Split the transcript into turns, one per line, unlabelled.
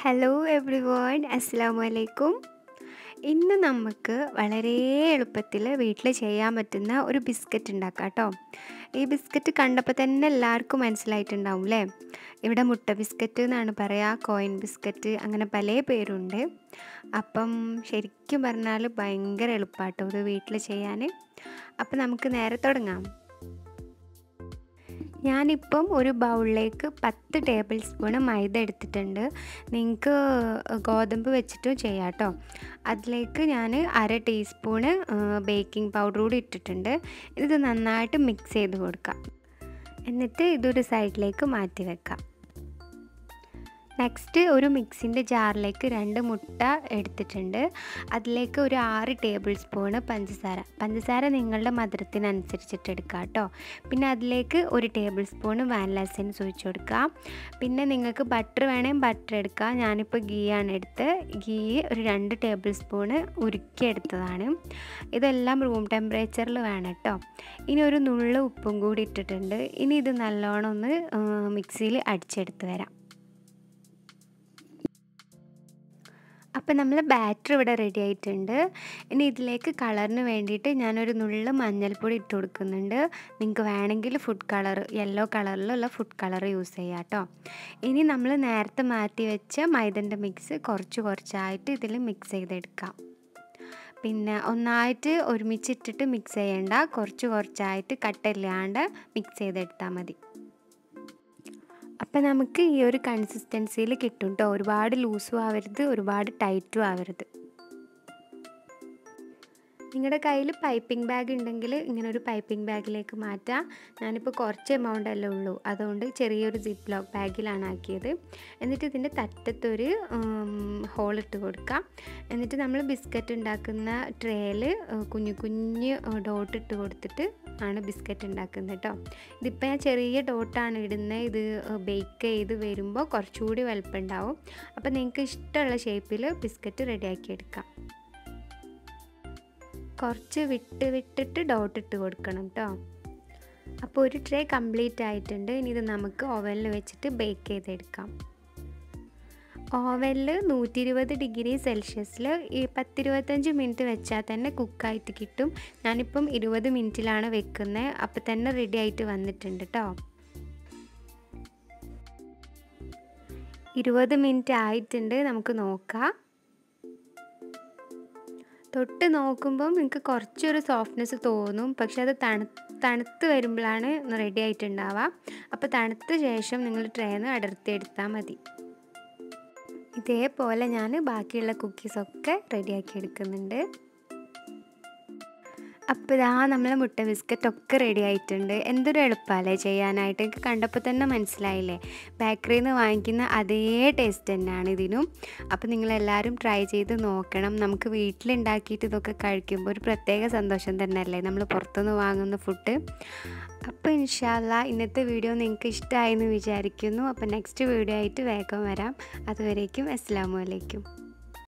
hello every one അസ്സാം വലൈക്കും ഇന്ന് നമുക്ക് വളരെ എളുപ്പത്തിൽ വീട്ടിൽ ചെയ്യാൻ പറ്റുന്ന ഒരു ബിസ്ക്കറ്റ് ഉണ്ടാക്കാം കേട്ടോ ഈ ബിസ്ക്കറ്റ് കണ്ടപ്പോൾ തന്നെ എല്ലാവർക്കും മനസ്സിലായിട്ടുണ്ടാവും അല്ലേ ഇവിടെ മുട്ട ബിസ്ക്കറ്റ് എന്നാണ് പറയുക കോയിൻ ബിസ്ക്കറ്റ് അങ്ങനെ പല പേരുണ്ട് അപ്പം ശരിക്കും പറഞ്ഞാൽ ഭയങ്കര എളുപ്പമാട്ടോ ഇത് വീട്ടിൽ ചെയ്യാൻ അപ്പം നമുക്ക് നേരെ തുടങ്ങാം ഞാനിപ്പം ഒരു ബൗളിലേക്ക് പത്ത് ടേബിൾ സ്പൂണ് മൈദ എടുത്തിട്ടുണ്ട് നിങ്ങൾക്ക് ഗോതമ്പ് വെച്ചിട്ടും ചെയ്യാം കേട്ടോ അതിലേക്ക് ഞാൻ അര ടീസ്പൂണ് ബേക്കിംഗ് പൗഡർ കൂടി ഇട്ടിട്ടുണ്ട് ഇത് നന്നായിട്ട് മിക്സ് ചെയ്ത് കൊടുക്കാം എന്നിട്ട് ഇതൊരു സൈഡിലേക്ക് മാറ്റി വെക്കാം നെക്സ്റ്റ് ഒരു മിക്സിൻ്റെ ജാറിലേക്ക് രണ്ട് മുട്ട എടുത്തിട്ടുണ്ട് അതിലേക്ക് ഒരു ആറ് ടേബിൾ സ്പൂണ് പഞ്ചസാര പഞ്ചസാര നിങ്ങളുടെ മധുരത്തിനനുസരിച്ചിട്ട് എടുക്കുക കേട്ടോ പിന്നെ അതിലേക്ക് ഒരു ടേബിൾ സ്പൂണ് വാനില എസൻസ് ഒഴിച്ച് കൊടുക്കുക പിന്നെ നിങ്ങൾക്ക് ബട്ടർ വേണമെങ്കിൽ ബട്ടർ എടുക്കുക ഞാനിപ്പോൾ ഗീ ആണ് എടുത്ത് ഗീ ഒരു രണ്ട് ടേബിൾ സ്പൂണ് ഉരുക്കിയെടുത്തതാണ് ഇതെല്ലാം റൂം ടെമ്പറേച്ചറിൽ വേണം കേട്ടോ ഇനി ഒരു നുള്ളു ഉപ്പും കൂടി ഇട്ടിട്ടുണ്ട് ഇനി ഇത് നല്ലോണം ഒന്ന് മിക്സിയിൽ അടിച്ചെടുത്ത് വരാം അപ്പോൾ നമ്മൾ ബാറ്റർ ഇവിടെ റെഡി ആയിട്ടുണ്ട് ഇനി ഇതിലേക്ക് കളറിന് വേണ്ടിയിട്ട് ഞാനൊരു നുള്ളു മഞ്ഞൾപ്പൊടി ഇട്ട് കൊടുക്കുന്നുണ്ട് നിങ്ങൾക്ക് വേണമെങ്കിൽ ഫുഡ് കളർ യെല്ലോ കളറിലുള്ള ഫുഡ് കളർ യൂസ് ചെയ്യാം കേട്ടോ ഇനി നമ്മൾ നേരത്തെ മാറ്റി വെച്ച മൈദൻ്റെ മിക്സ് കുറച്ച് കുറച്ചായിട്ട് ഇതിൽ മിക്സ് ചെയ്തെടുക്കാം പിന്നെ ഒന്നായിട്ട് ഒരുമിച്ചിട്ടിട്ട് മിക്സ് ചെയ്യേണ്ട കുറച്ച് കുറച്ചായിട്ട് കട്ടില്ലാണ്ട് മിക്സ് ചെയ്തെടുത്താൽ മതി അപ്പം നമുക്ക് ഈ ഒരു കൺസിസ്റ്റൻസിയിൽ കിട്ടും കേട്ടോ ഒരുപാട് ലൂസും ആവരുത് ഒരുപാട് ടൈറ്റും ആവരുത് നിങ്ങളുടെ കയ്യിൽ പൈപ്പിംഗ് ബാഗ് ഉണ്ടെങ്കിൽ ഇങ്ങനെ ഒരു പൈപ്പിംഗ് ബാഗിലേക്ക് മാറ്റാം ഞാനിപ്പോൾ കുറച്ച് എമൗണ്ട് അല്ലേ ഉള്ളൂ അതുകൊണ്ട് ചെറിയൊരു സിപ്പ് ലോക്ക് ബാഗിലാണ് ആക്കിയത് എന്നിട്ട് ഇതിൻ്റെ തറ്റത്തൊരു ഹോളിട്ട് കൊടുക്കാം എന്നിട്ട് നമ്മൾ ബിസ്ക്കറ്റ് ഉണ്ടാക്കുന്ന ട്രേയിൽ കുഞ്ഞു കുഞ്ഞ് ഡോട്ട് ഇട്ട് കൊടുത്തിട്ട് ആണ് ബിസ്ക്കറ്റ് ഉണ്ടാക്കുന്നത് കേട്ടോ ഇതിപ്പോൾ ഞാൻ ചെറിയ ഡോട്ടാണ് ഇടുന്നത് ഇത് ബേക്ക് ചെയ്ത് വരുമ്പോൾ കുറച്ചുകൂടി വലുപ്പം ഉണ്ടാവും അപ്പോൾ നിങ്ങൾക്ക് ഇഷ്ടമുള്ള ഷേപ്പിൽ ബിസ്ക്കറ്റ് റെഡിയാക്കി എടുക്കാം കുറച്ച് വിട്ട് വിട്ടിട്ട് ഡോട്ട് ഇട്ട് കൊടുക്കണം കേട്ടോ അപ്പോൾ ഒരു ട്രേ കംപ്ലീറ്റ് ആയിട്ടുണ്ട് ഇനി ഇത് നമുക്ക് ഓവനിൽ വെച്ചിട്ട് ബേക്ക് ചെയ്തെടുക്കാം ഓവനിൽ നൂറ്റി ഇരുപത് ഡിഗ്രി സെൽഷ്യസിൽ ഈ പത്തിരുപത്തഞ്ച് മിനിറ്റ് വെച്ചാൽ തന്നെ കുക്കായിട്ട് കിട്ടും ഞാനിപ്പം ഇരുപത് മിനിറ്റിലാണ് വെക്കുന്നത് അപ്പം തന്നെ റെഡി ആയിട്ട് വന്നിട്ടുണ്ട് കേട്ടോ ഇരുപത് മിനിറ്റ് ആയിട്ടുണ്ട് നമുക്ക് നോക്കാം തൊട്ട് നോക്കുമ്പം നിങ്ങൾക്ക് കുറച്ചൊരു സോഫ്റ്റ്നെസ് തോന്നും പക്ഷെ അത് തണു തണുത്ത് വരുമ്പോഴാണ് റെഡി ആയിട്ടുണ്ടാവുക അപ്പോൾ തണുത്ത ശേഷം നിങ്ങൾ ട്രേന്ന് അടർത്തിയെടുത്താൽ മതി ഇതേപോലെ ഞാൻ ബാക്കിയുള്ള കുക്കീസൊക്കെ റെഡിയാക്കി എടുക്കുന്നുണ്ട് അപ്പോൾ ഇതാ നമ്മളെ മുട്ട ബിസ്ക്കറ്റ് ഒക്കെ റെഡി ആയിട്ടുണ്ട് എന്തൊരു എളുപ്പമല്ലേ ചെയ്യാനായിട്ട് എനിക്ക് കണ്ടപ്പോൾ തന്നെ മനസ്സിലായില്ലേ ബേക്കറിയിൽ നിന്ന് വാങ്ങിക്കുന്ന അതേ ടേസ്റ്റ് തന്നെയാണ് ഇതിനും അപ്പോൾ നിങ്ങളെല്ലാവരും ട്രൈ ചെയ്ത് നോക്കണം നമുക്ക് വീട്ടിലുണ്ടാക്കിയിട്ട് ഇതൊക്കെ കഴിക്കുമ്പോൾ ഒരു പ്രത്യേക സന്തോഷം തന്നെയല്ലേ നമ്മൾ പുറത്തുനിന്ന് വാങ്ങുന്ന ഫുഡ് അപ്പോൾ ഇൻഷാല്ല ഇന്നത്തെ വീഡിയോ നിങ്ങൾക്ക് ഇഷ്ടമായി എന്ന് വിചാരിക്കുന്നു അപ്പോൾ നെക്സ്റ്റ് വീഡിയോ ആയിട്ട് വേഗം വരാം അതുവരേക്കും അസ്സാം വലൈക്കും